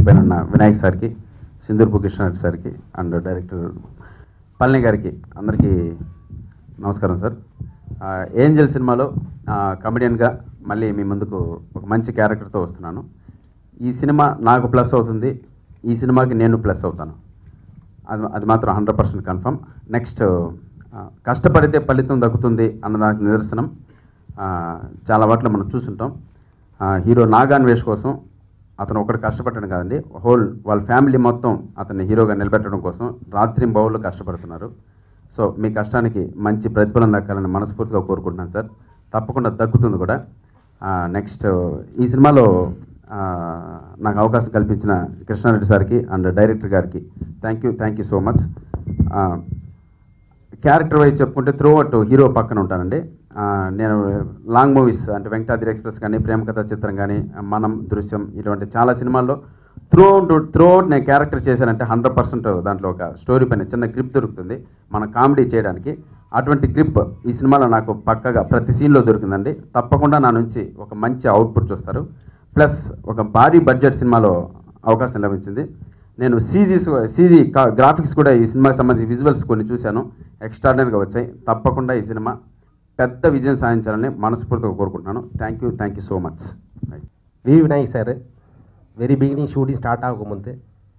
పైన ఉన్న వినాయక్ సార్కి సింధూర్పు కృష్ణారెడ్డి సార్కి అండ్ డైరెక్టర్ పళని గారికి అందరికీ నమస్కారం సార్ ఆ, ఏంజల్ సినిమాలో ఆ, కమెడియన్గా మళ్ళీ మీ ముందుకు ఒక మంచి క్యారెక్టర్తో వస్తున్నాను ఈ సినిమా నాకు ప్లస్ అవుతుంది ఈ సినిమాకి నేను ప్లస్ అవుతాను అది అది మాత్రం హండ్రెడ్ పర్సెంట్ కన్ఫర్మ్ నెక్స్ట్ కష్టపడితే ఫలితం దక్కుతుంది అన్నదానికి నిదర్శనం ఆ, చాలా వాటిలో మనం చూసుంటాం ఆ, హీరో నాగాన్వేష్ కోసం అతను ఒకటి కష్టపడడం కాదండి హోల్ వాళ్ళ ఫ్యామిలీ మొత్తం అతన్ని హీరోగా నిలబెట్టడం కోసం రాత్రి బౌళ్ళు కష్టపడుతున్నారు సో మీ కష్టానికి మంచి ప్రతిఫలం దక్కాలని మనస్ఫూర్తిగా కోరుకుంటున్నాను సార్ తప్పకుండా దక్కుతుంది కూడా నెక్స్ట్ ఈ సినిమాలో ఆ, నాకు అవకాశం కల్పించిన కృష్ణారెడ్డి సార్కి అండ్ డైరెక్టర్ గారికి thank you thank you so much character wise చెప్పుకుంటే త్రూ అవుట్ హీరో పక్కన ఉంటానండి ఆ, నేను లాంగ్ మూవీస్ అంటే వెంకటాద్రి ఎక్స్ప్రెస్ కానీ ప్రేమ కథా చిత్రం కానీ మనం దృశ్యం ఇటువంటి చాలా సినిమాల్లో త్రూ అవుట్ త్రూ అవుట్ నేను క్యారెక్టర్ చేశానంటే హండ్రెడ్ పర్సెంట్ దాంట్లో ఒక స్టోరీ పైన చిన్న గ్రిప్ దొరుకుతుంది మన కామెడీ చేయడానికి అటువంటి గ్రిప్ ఈ సినిమాలో నాకు పక్కగా ప్రతి సీన్లో దొరికిందండి తప్పకుండా నా నుంచి ఒక మంచి అవుట్పుట్ చూస్తారు ప్లస్ ఒక భారీ బడ్జెట్ సినిమాలో అవకాశం లభించింది నేను సీజీస్ సీజీ గ్రాఫిక్స్ కూడా ఈ సినిమాకి సంబంధించి విజువల్స్ కొన్ని చూశాను ఎక్స్ట్రాడినరీగా వచ్చాయి తప్పకుండా ఈ సినిమా పెద్ద విజయం సాధించాలని మనస్ఫూర్తిగా కోరుకుంటున్నాను thank you thank you so much V Vinayak sir very beginning shooting start అవ్వకముందే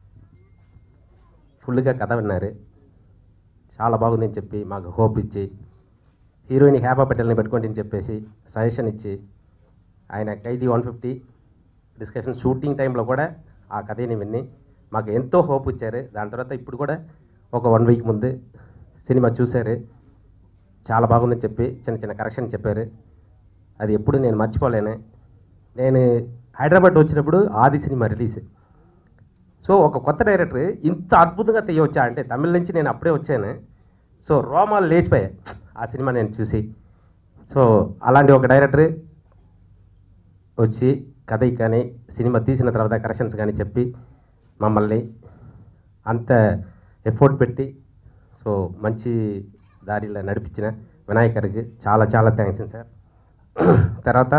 ఫుల్గా కథ విన్నారు చాలా బాగుందని చెప్పి మాకు హోప్ ఇచ్చి హీరోయిన్ హ్యాపా పటేల్ని పెట్టుకోండి అని చెప్పేసి సజెషన్ ఇచ్చి ఆయన Khaidi one fifty discussion shooting టైంలో కూడా ఆ కథని విని మాకు ఎంతో హోప్ ఇచ్చారు దాని తర్వాత ఇప్పుడు కూడా ఒక వన్ వీక్ ముందు సినిమా చూశారు చాలా బాగుందని చెప్పి చిన్న చిన్న కరెక్షన్ చెప్పారు అది ఎప్పుడు నేను మర్చిపోలేను నేను హైదరాబాద్ వచ్చినప్పుడు ఆది సినిమా రిలీజ్ సో ఒక కొత్త డైరెక్టర్ ఇంత అద్భుతంగా తీయవచ్చా అంటే తమిళ నుంచి నేను అప్పుడే వచ్చాను సో రోమాలు లేచిపోయాయి ఆ సినిమా నేను చూసి సో అలాంటి ఒక డైరెక్టర్ వచ్చి కథ కానీ సినిమా తీసిన తర్వాత కరెక్షన్స్ కానీ చెప్పి మమ్మల్ని అంత ఎఫోర్ట్ పెట్టి సో మంచి దారిలో నడిపించిన వినాయకర్కి చాలా చాలా థ్యాంక్స్ సార్ తర్వాత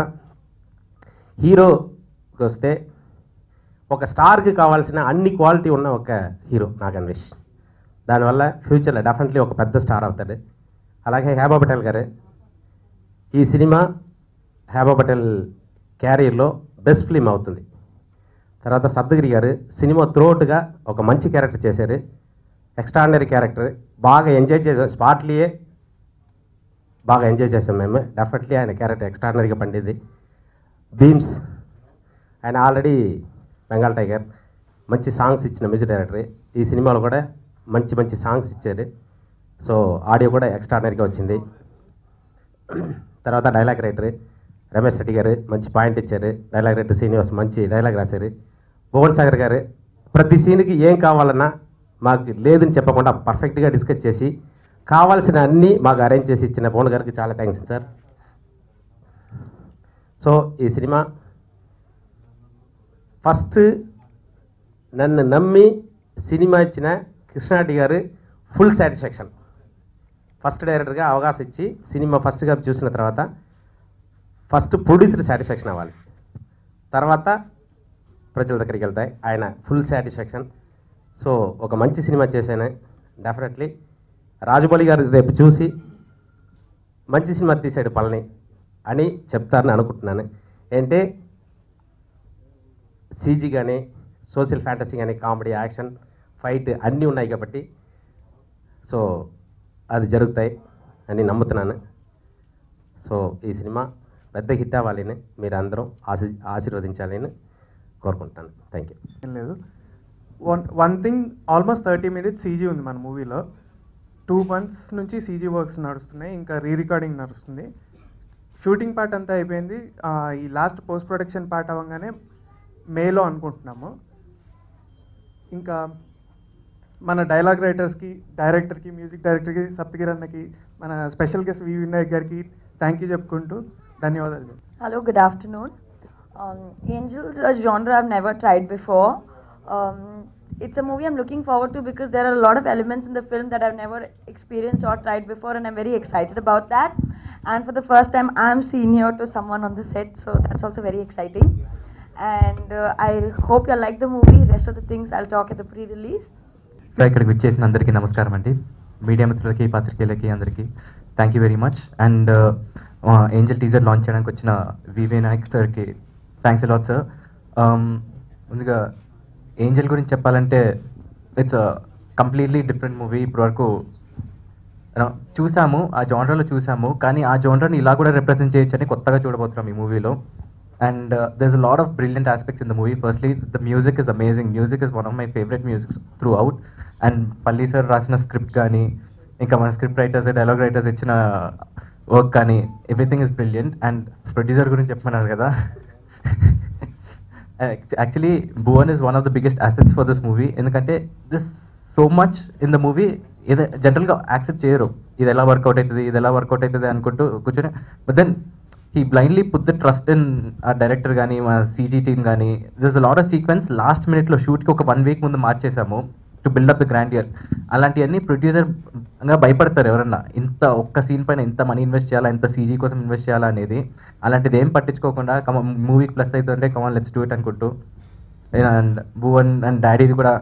హీరోకి వస్తే ఒక స్టార్కి కావాల్సిన అన్ని క్వాలిటీ ఉన్న ఒక హీరో నాకు అన్వేష్ దానివల్ల ఫ్యూచర్లో డెఫినెట్లీ ఒక పెద్ద స్టార్ అవుతాడు అలాగే హేబా పటేల్ గారు ఈ సినిమా హేబా పటేల్ క్యారియర్లో బెస్ట్ ఫిలిం అవుతుంది తర్వాత సప్తగిరి గారు సినిమా త్రోట్గా ఒక మంచి క్యారెక్టర్ చేశారు ఎక్స్ట్రాడినరీ క్యారెక్టర్ బాగా ఎంజాయ్ చేసాం స్పాట్లీయే బాగా ఎంజాయ్ చేసాం మేము డెఫినెట్లీ ఆయన క్యారెక్టర్ ఎక్స్ట్రాడినరీగా పండింది బీమ్స్ ఆయన ఆల్రెడీ బెంగాల్ టైగర్ మంచి సాంగ్స్ ఇచ్చిన మ్యూజిక్ డైరెక్టర్ ఈ సినిమాలో కూడా మంచి మంచి సాంగ్స్ ఇచ్చారు సో ఆడియో కూడా ఎక్స్ట్రాడినరీగా వచ్చింది తర్వాత డైలాగ్ రైటర్ రమేష్ రెడ్డి గారు మంచి పాయింట్ ఇచ్చారు డైలాగ్ రైటర్ శ్రీనివాస్ మంచి డైలాగ్ రాశారు భువన్ సాగర్ గారు ప్రతి సీన్కి ఏం కావాలన్నా మాకు లేదని చెప్పకుండా పర్ఫెక్ట్గా డిస్కస్ చేసి కావాల్సిన అన్నీ మాకు అరేంజ్ చేసి ఇచ్చిన భువన్ గారికి చాలా థ్యాంక్స్ సార్ సో ఈ సినిమా ఫస్ట్ నన్ను నమ్మి సినిమా ఇచ్చిన కృష్ణారెడ్డి గారు ఫుల్ సాటిస్ఫాక్షన్ ఫస్ట్ డైరెక్టర్గా అవకాశం ఇచ్చి సినిమా ఫస్ట్గా చూసిన తర్వాత ఫస్ట్ ప్రొడ్యూసర్ సాటిస్ఫాక్షన్ అవ్వాలి తర్వాత ప్రజల దగ్గరికి వెళ్తాయి ఆయన ఫుల్ సాటిస్ఫాక్షన్ సో ఒక మంచి సినిమా చేశాను డెఫినెట్లీ రాజుబలి గారు రేపు చూసి మంచి సినిమా తీశాడు పళని అని చెప్తారని అనుకుంటున్నాను ఏంటంటే సీజీ కానీ సోషల్ ఫ్యాంటసీ కానీ కామెడీ యాక్షన్ ఫైట్ అన్నీ ఉన్నాయి కాబట్టి సో అది జరుగుతాయి అని నమ్ముతున్నాను సో ఈ సినిమా పెద్ద హిట్ అవ్వాలని మీరు అందరూ ఆశీ ఆశీర్వదించాలని కోరుకుంటాను థ్యాంక్ యూ ఏం లేదు one one thing almost thirty minutes CG ఉంది మన మూవీలో టూ మంత్స్ నుంచి సీజీ వర్క్స్ నడుస్తున్నాయి ఇంకా రీ రికార్డింగ్ నడుస్తుంది షూటింగ్ పార్ట్ అంతా అయిపోయింది ఆ, ఈ లాస్ట్ పోస్ట్ ప్రొడక్షన్ పార్ట్ అవ్వగానే మేలో అనుకుంటున్నాము ఇంకా మన డైలాగ్ రైటర్స్కి డైరెక్టర్కి మ్యూజిక్ డైరెక్టర్కి సప్తగిరి అన్నకి మన స్పెషల్ గెస్ట్ వి వినాయక్ గారికి థ్యాంక్ యూ చెప్పుకుంటూ ధన్యవాదాలు Hello, good afternoon. Um, Angels, a genre I've never tried before. Um, it's a movie I'm looking forward to because there are a lot of elements in the film that I've never experienced or tried before, and I'm very excited about that. And for the first time, I'm senior to someone on the set, so that's also very exciting. And uh, I hope you like the movie. Rest of the things I'll talk at the pre-release. ఇంకా ఇక్కడికి వచ్చేసిన అందరికీ నమస్కారం అండి media మిత్రులకి పాత్రికేయులకి అందరికీ thank you very much and Angel teaser launch చేయడానికి వచ్చిన వివే నాయక్ సార్కి థ్యాంక్స్ అలాట్ సార్ ముందుగా ఏంజల్ గురించి చెప్పాలంటే ఇట్స్ కంప్లీట్లీ డిఫరెంట్ మూవీ ఇప్పటివరకు you know, చూసాము ఆ జోనర్లో చూసాము కానీ ఆ జోనర్ని ఇలా కూడా రిప్రజెంట్ చేయొచ్చు అని కొత్తగా చూడబోతున్నాం ఈ మూవీలో and there's a lot of brilliant aspects in the movie firstly the music is amazing music is one of my favorite music throughout and Palli sir రాసిన స్క్రిప్ట్ కానీ ఇంకా మన స్క్రిప్ట్ రైటర్స్ డైలాగ్ రైటర్స్ ఇచ్చిన వర్క్ కానీ everything is brilliant and producer గురించి చెప్పమన్నారు కదా actually Bhuvan is one of the biggest assets for this movie ఎందుకంటే this so much in the movie ఇది జనరల్గా యాక్సెప్ట్ చేయరు ఇది ఎలా వర్కౌట్ అవుతుంది ఇది ఎలా వర్కౌట్ అవుతుంది అనుకుంటూ కూర్చొని but then he blindly put the trust in a director కానీ మా సీజీ టీమ్ కానీ this lot of sequence last మినిట్లో షూట్కి ఒక వన్ వీక్ ముందు మార్చేసాము to build up the grandeur అలాంటివన్నీ ప్రొడ్యూసర్గా భయపడతారు ఎవరన్నా ఇంత ఒక్క సీన్ పైన ఇంత మనీ ఇన్వెస్ట్ చేయాలా ఇంత సీజీ కోసం ఇన్వెస్ట్ చేయాలా అనేది అలాంటిది ఏం పట్టించుకోకుండా కమ మూవీకి ప్లస్ అవుతుంటే కమాన్ లెట్స్ డూ ఇట్ అనుకుంటూ అండ్ భువన్ అండ్ డాడీది కూడా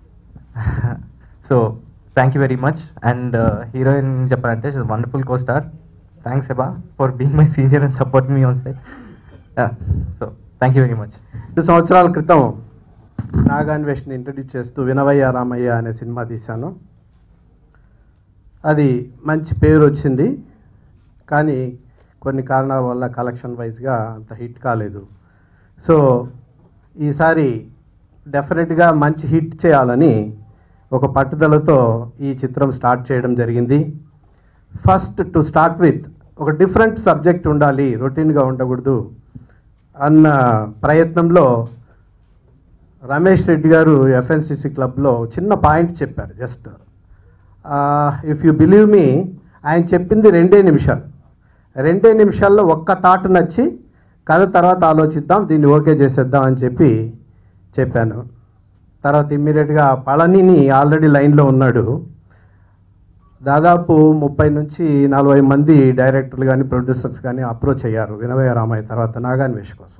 so thank you very much and heroine చెప్పాలంటే wonderful co star thanks Hebah for being my senior and support me on side so thank you very much రెండు సంవత్సరాల క్రితం నాగాన్వేష్ని introduce చేస్తూ వినవయ్య రామయ్య అనే cinema తీశాను అది మంచి పేరు వచ్చింది కానీ కొన్ని కారణాల వల్ల కలెక్షన్ వైజ్గా అంత హిట్ కాలేదు సో ఈసారి డెఫినెట్గా మంచి హిట్ చేయాలని ఒక పట్టుదలతో ఈ చిత్రం స్టార్ట్ చేయడం జరిగింది ఫస్ట్ టు స్టార్ట్ విత్ ఒక డిఫరెంట్ సబ్జెక్ట్ ఉండాలి రొటీన్గా ఉండకూడదు అన్న ప్రయత్నంలో రమేష్ రెడ్డి గారు ఎఫ్ఎన్సిసి క్లబ్లో చిన్న పాయింట్ చెప్పారు just if you believe me ఆయన చెప్పింది రెండే నిమిషాలు రెండే నిమిషాల్లో ఒక్క థాట్ నచ్చి కథ తర్వాత ఆలోచిద్దాం దీన్ని ఓకే చేసేద్దాం అని చెప్పి చెప్పాను తర్వాత ఇమ్మీడియట్గా పళనిని ఆల్రెడీ లైన్లో ఉన్నాడు దాదాపు ముప్పై నుంచి నలభై మంది డైరెక్టర్లు కానీ ప్రొడ్యూసర్స్ కానీ అప్రోచ్ అయ్యారు వినవయ రామయ్య తర్వాత నాగాన్వేష్ కోసం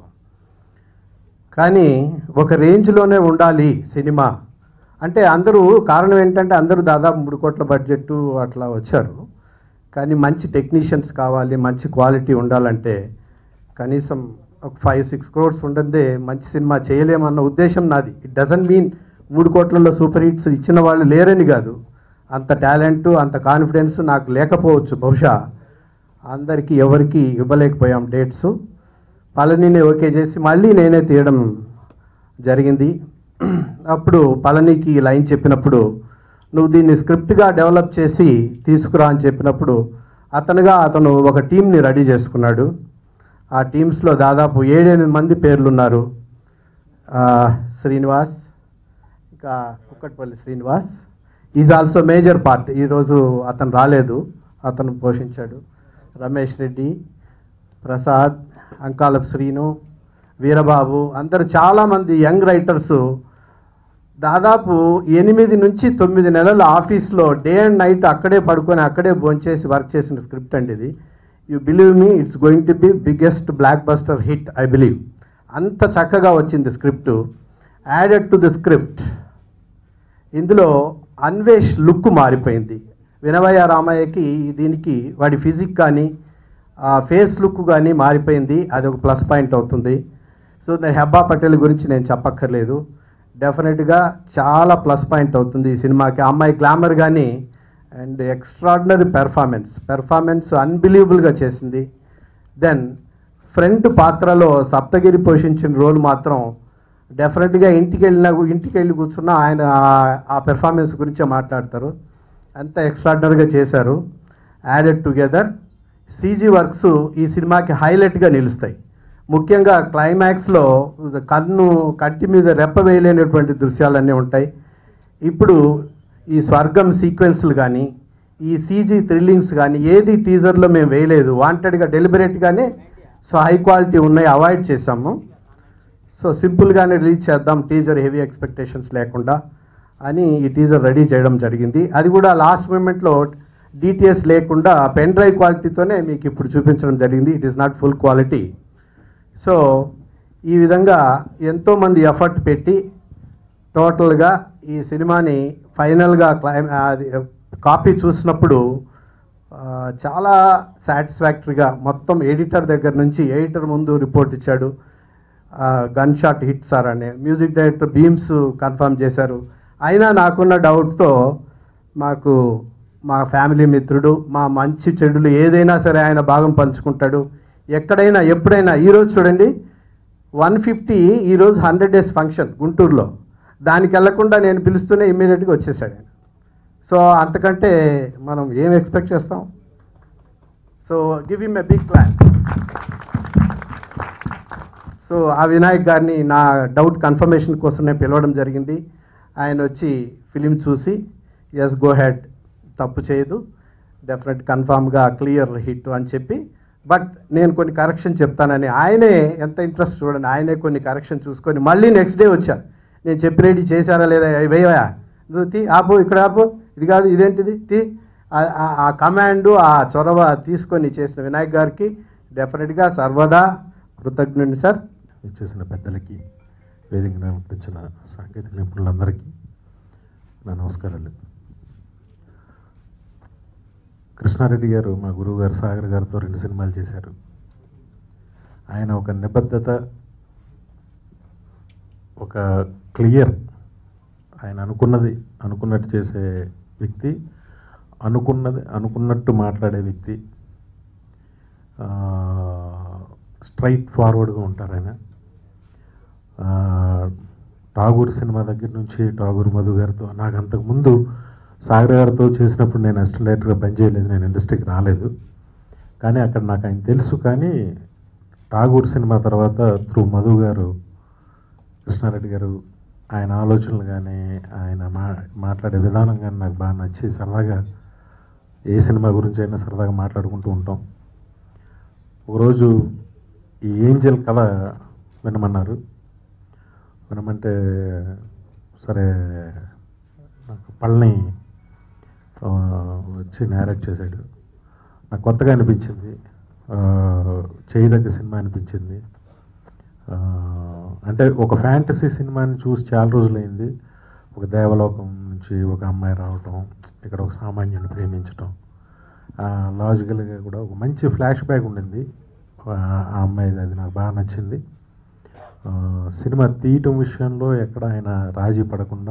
కానీ ఒక రేంజ్లోనే ఉండాలి సినిమా అంటే అందరూ కారణం ఏంటంటే అందరూ దాదాపు మూడు కోట్ల బడ్జెట్ అట్లా వచ్చారు కానీ మంచి టెక్నీషియన్స్ కావాలి మంచి క్వాలిటీ ఉండాలంటే కనీసం ఒక ఫైవ్ సిక్స్ క్రోర్స్ ఉండదే మంచి సినిమా చేయలేమన్న ఉద్దేశం నాది ఇట్ డజంట్ మీన్ మూడు కోట్లలో సూపర్ హిట్స్ ఇచ్చిన వాళ్ళు లేరని కాదు అంత టాలెంట్ అంత కాన్ఫిడెన్స్ నాకు లేకపోవచ్చు బహుశా అందరికీ ఎవరికి ఇవ్వలేకపోయాం డేట్స్ పళనిని ఓకే చేసి మళ్ళీ నేనే తీయడం జరిగింది అప్పుడు పళనికి ఈ లైన్ చెప్పినప్పుడు నువ్వు దీన్ని స్క్రిప్ట్గా డెవలప్ చేసి తీసుకురా అని చెప్పినప్పుడు అతనుగా అతను ఒక టీంని రెడీ చేసుకున్నాడు ఆ టీమ్స్లో దాదాపు ఏడెనిమిది మంది పేర్లు ఉన్నారు ఆ, శ్రీనివాస్ ఇంకా Kukatpally Srinivas is also major part ఈరోజు అతను రాలేదు అతను పోషించాడు రమేష్ రెడ్డి ప్రసాద్ అంకాలపు శ్రీను వీరబాబు అందరు చాలామంది యంగ్ రైటర్స్ దాదాపు ఎనిమిది నుంచి తొమ్మిది నెలలు ఆఫీస్లో డే అండ్ నైట్ అక్కడే పడుకొని అక్కడే భోంచేసి వర్క్ చేసిన స్క్రిప్ట్ అండి ఇది you believe me it's going to be biggest blockbuster hit I believe అంత చక్కగా వచ్చింది script added to the script ఇందులో అన్వేష్ లుక్ మారిపోయింది వినవయ్య రామయ్యకి దీనికి వాడి ఫిజిక్ కానీ ఆ ఫేస్ లుక్ కానీ మారిపోయింది అది ఒక ప్లస్ పాయింట్ అవుతుంది సో దాని హెబ్బా పటేల్ గురించి నేను చెప్పక్కర్లేదు డెఫినెట్గా చాలా ప్లస్ పాయింట్ అవుతుంది ఈ సినిమాకి ఆ అమ్మాయి గ్లామర్ కానీ అండ్ ఎక్స్ట్రాడినరీ పెర్ఫార్మెన్స్ పెర్ఫార్మెన్స్ అన్బిలీవబుల్గా చేసింది దెన్ ఫ్రెండ్ పాత్రలో సప్తగిరి పోషించిన రోల్ మాత్రం డెఫినెట్గా ఇంటికి వెళ్ళిన ఇంటికి వెళ్ళి కూర్చున్న ఆయన ఆ- ఆ పెర్ఫార్మెన్స్ గురించే మాట్లాడతారు అంత ఎక్స్ట్రాడినరీగా చేశారు యాడెడ్ టుగెదర్ సీజీ వర్క్స్ ఈ సినిమాకి హైలైట్గా నిలుస్తాయి ముఖ్యంగా క్లైమాక్స్లో కన్ను కంటి మీద రెప్ప వేయలేనటువంటి దృశ్యాలన్నీ ఉంటాయి ఇప్పుడు ఈ స్వర్గం సీక్వెన్స్లు కానీ ఈ సీజీ థ్రిల్లింగ్స్ కానీ ఏది టీజర్లో మేము వేయలేదు వాంటెడ్గా డెలిబరేట్గానే సో హై క్వాలిటీ ఉన్నాయి అవాయిడ్ చేసాము సో సింపుల్గానే రిలీజ్ చేద్దాం టీజర్ హెవీ ఎక్స్పెక్టేషన్స్ లేకుండా అని ఈ టీజర్ రెడీ చేయడం జరిగింది అది కూడా లాస్ట్ మూమెంట్లో డిటిఎస్ లేకుండా పెన్ డ్రైవ్ క్వాలిటీతోనే మీకు ఇప్పుడు చూపించడం జరిగింది it is not full quality so ఈ విధంగా ఎంతోమంది ఎఫర్ట్ పెట్టి టోటల్గా ఈ సినిమాని ఫైనల్గా క్లైమ్ అది కాపీ చూసినప్పుడు ఆ, చాలా సాటిస్ఫాక్టరీగా మొత్తం ఎడిటర్ దగ్గర నుంచి ఎడిటర్ ముందు రిపోర్ట్ ఇచ్చాడు గన్ షాట్ హిట్ సార్ అని మ్యూజిక్ డైరెక్టర్ బీమ్స్ కన్ఫర్మ్ చేశారు అయినా నాకున్న డౌట్తో మాకు మా ఫ్యామిలీ మిత్రుడు మా మంచి చెడులు ఏదైనా సరే ఆయన భాగం పంచుకుంటాడు ఎక్కడైనా ఎప్పుడైనా ఈరోజు చూడండి వన్ ఫిఫ్టీ ఈరోజు హండ్రెడ్ డేస్ ఫంక్షన్ గుంటూరులో దానికి వెళ్లకుండా నేను పిలుస్తూనే ఇమ్మీడియట్గా వచ్చేసాడు ఆయన సో అంతకంటే మనం ఏం ఎక్స్పెక్ట్ చేస్తాం so give him a big plan so ఆ వినాయక్ గారిని నా డౌట్ కన్ఫర్మేషన్ కోసం నేను పిలవడం జరిగింది ఆయన వచ్చి ఫిలిం చూసి ఎస్ గో హెడ్ తప్పు చేయదు డెఫినెట్ కన్ఫామ్గా క్లియర్ హిట్ అని చెప్పి బట్ నేను కొన్ని కరెక్షన్ చెప్తానని ఆయనే ఎంత ఇంట్రెస్ట్ చూడండి ఆయనే కొన్ని కరెక్షన్ చూసుకొని మళ్ళీ నెక్స్ట్ డే వచ్చా నేను చెప్పి రెడీ చేశారా లేదా వేయవా నువ్వు తీ ఆపు ఇక్కడ ఆపు ఇది కాదు ఇదేంటిది తీ ఆ- ఆ- ఆ కమాండు ఆ చొరవ తీసుకొని చేసిన వినాయక్ గారికి డెఫినెట్గా సర్వదా కృతజ్ఞుడి సార్ ఇచ్చేసిన పెద్దలకి వేదిక నిర్వర్తించిన సాంకేతిక నిపుణులందరికీ నా నమస్కారాలు కృష్ణారెడ్డి గారు మా గురువు గారు సాగర్ గారితో రెండు సినిమాలు చేశారు ఆయన ఒక నిబద్ధత ఒక క్లియర్ ఆయన అనుకున్నది అనుకున్నట్టు చేసే వ్యక్తి అనుకున్నది అనుకున్నట్టు మాట్లాడే వ్యక్తి స్ట్రైట్ ఫార్వర్డ్గా ఉంటారు ఆయన ఆ, ఠాగూర్ సినిమా దగ్గర నుంచి ఠాగూర్ మధు గారితో నాకు అంతకుముందు సాగర్ గారితో చేసినప్పుడు నేను అసిస్టెంట్ డైరెక్టర్గా పనిచేయలేదు నేను ఇండస్ట్రీకి రాలేదు కానీ అక్కడ నాకు ఆయన తెలుసు కానీ ఠాగూర్ సినిమా తర్వాత త్రూ మధు గారు కృష్ణారెడ్డి గారు ఆయన ఆలోచనలు కానీ ఆయన మా మాట్లాడే విధానం కానీ నాకు బాగా నచ్చి సరదాగా ఏ సినిమా గురించి అయినా సరదాగా మాట్లాడుకుంటూ ఉంటాం ఒకరోజు ఈ ఏంజల్ కథ వినమన్నారు వినమంటే సరే నాకు పళ్ళని ఆ, వచ్చి నేరేట్ చేశాడు నాకు కొత్తగా అనిపించింది ఆ, చేయదగ్గ సినిమా అనిపించింది ఆ, అంటే ఒక ఫ్యాంటసీ సినిమాని చూసి చాలా రోజులైంది ఒక దేవలోకం నుంచి ఒక అమ్మాయి రావటం ఇక్కడ ఒక సామాన్యుని ప్రేమించటం లాజికల్గా కూడా ఒక మంచి ఫ్లాష్ బ్యాక్ ఉండింది ఆ ఆ అమ్మాయిది అది నాకు బాగా నచ్చింది ఆ, సినిమా తీయటం విషయంలో ఎక్కడ ఆయన రాజీ పడకుండా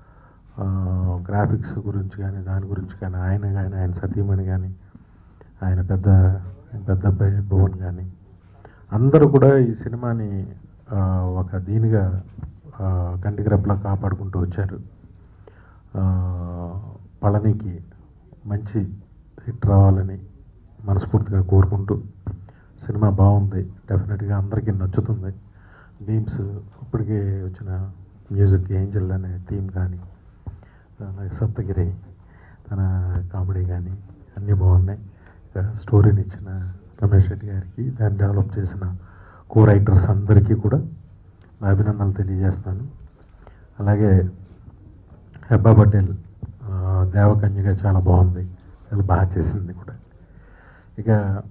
గ్రాఫిక్స్ గురించి కానీ దాని గురించి కానీ ఆయన కానీ ఆయన సతీమణి కానీ ఆయన పెద్ద పెద్ద అబ్బాయి భువన్ కానీ అందరూ కూడా ఈ సినిమాని ఆ, ఒక దీనిగా ఆ, కంటికి రెప్పలా కాపాడుకుంటూ వచ్చారు ఆ, పళనికి మంచి హిట్ రావాలని మనస్ఫూర్తిగా కోరుకుంటూ సినిమా బాగుంది డెఫినెట్గా అందరికీ నచ్చుతుంది బీమ్స్ ఇప్పటికే వచ్చిన మ్యూజిక్ ఏంజల్ అనే థీమ్ కానీ అలాగే సప్తగిరి తన కామెడీ కానీ అన్నీ బాగున్నాయి ఇక స్టోరీని ఇచ్చిన రమేష్ రెడ్డి గారికి దాన్ని డెవలప్ చేసిన కో రైటర్స్ అందరికీ కూడా నా అభినందనలు తెలియజేస్తాను అలాగే హెబ్బా పటేల్ ఆ, దేవకన్యగా చాలా బాగుంది చాలా బాగా చేసింది కూడా ఇక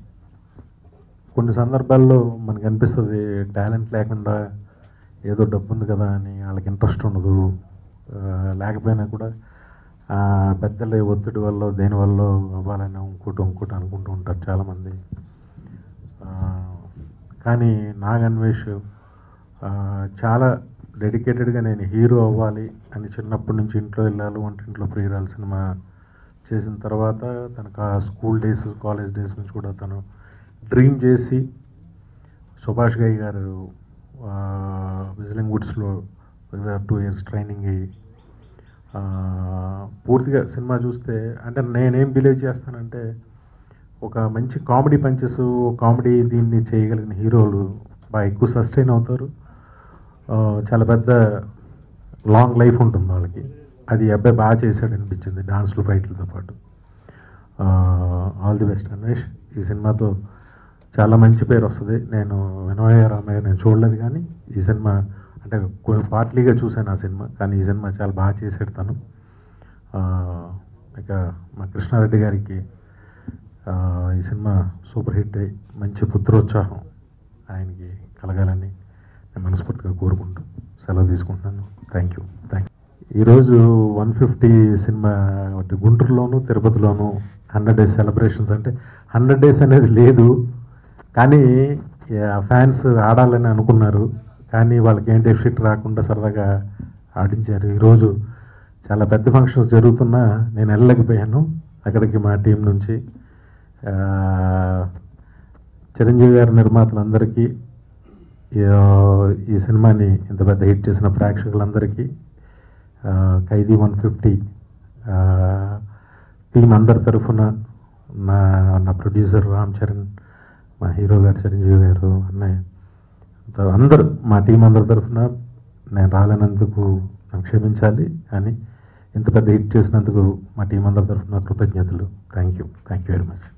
కొన్ని సందర్భాల్లో మనకు అనిపిస్తుంది టాలెంట్ లేకుండా ఏదో డబ్బు ఉంది కదా అని వాళ్ళకి ఇంట్రెస్ట్ ఉండదు ఆ, లేకపోయినా కూడా ఆ, పెద్దల ఒత్తిడి వల్ల దేని వల్ల అవ్వాలని ఇంకోటి ఇంకోటి అనుకుంటూ ఉంటారు చాలామంది ఆ, కానీ నాగన్వేష్ ఆ, చాలా డెడికేటెడ్గా నేను హీరో అవ్వాలి అని చిన్నప్పటి నుంచి ఇంట్లో వెళ్ళాలి వంటింట్లో ప్రియురాలు సినిమా చేసిన తర్వాత తనకు ఆ స్కూల్ డేస్ కాలేజ్ డేస్ నుంచి కూడా తను డ్రీమ్ చేసి సుభాష్ గయ్ గారు విజిలింగ్ వుడ్స్లో టూ ఇయర్స్ ట్రైనింగ్ అయ్యి ఆ, పూర్తిగా సినిమా చూస్తే అంటే నేనేం బిలీవ్ చేస్తానంటే ఒక మంచి కామెడీ పంచెస్ కామెడీ దీన్ని చేయగలిగిన హీరోలు బాగా ఎక్కువ సస్టైన్ అవుతారు ఆ, చాలా పెద్ద లాంగ్ లైఫ్ ఉంటుంది వాళ్ళకి అది ఈ అబ్బాయి బాగా చేశాడు అనిపించింది డాన్స్లు ఫైట్లతో పాటు ఆల్ ది బెస్ట్ అన్వేష్ ఈ సినిమాతో చాలా మంచి పేరు వస్తుంది నేను వినోయ రామయ్య నేను చూడలేదు కానీ ఈ సినిమా అంటే పార్ట్లీగా చూశాను ఆ సినిమా కానీ ఈ సినిమా చాలా బాగా చేశాడు తను ఆ, ఇక మా కృష్ణారెడ్డి గారికి ఆ, ఈ సినిమా సూపర్ హిట్ అయ్యి మంచి పుత్రోత్సాహం ఆయనకి కలగాలని నేను మనస్ఫూర్తిగా కోరుకుంటూ సెలవు తీసుకుంటున్నాను థ్యాంక్ యూ థ్యాంక్ ఈరోజు వన్ ఫిఫ్టీ సినిమా ఒకటి గుంటూరులోను తిరుపతిలోను హండ్రెడ్ డేస్ సెలబ్రేషన్స్ అంటే హండ్రెడ్ డేస్ అనేది లేదు కానీ ఫ్యాన్స్ ఆడాలని అనుకున్నారు కానీ వాళ్ళకి ఏం డెఫిట్ రాకుండా సరదాగా ఆడించారు ఈరోజు చాలా పెద్ద ఫంక్షన్స్ జరుగుతున్నా నేను వెళ్ళలేకపోయాను అక్కడికి మా టీం నుంచి ఆ, చిరంజీవి గారి నిర్మాతలందరికీ ఈ- ఈ సినిమాని ఇంత పెద్ద హిట్ చేసిన ప్రేక్షకులందరికీ ఆ, ఖైదీ వన్ ఫిఫ్టీ టీం అందరి తరఫున నా నా ప్రొడ్యూసర్ రామ్ చరణ్ మా హీరో గారు చిరంజీవి గారు అన్నయ్య అంత- అందరూ మా టీం అందరి తరఫున నేను రాలేనందుకు నన్ను క్షమించాలి కానీ ఇంత పెద్ద హిట్ చేసినందుకు మా టీం అందరి తరఫున కృతజ్ఞతలు thank you thank you very much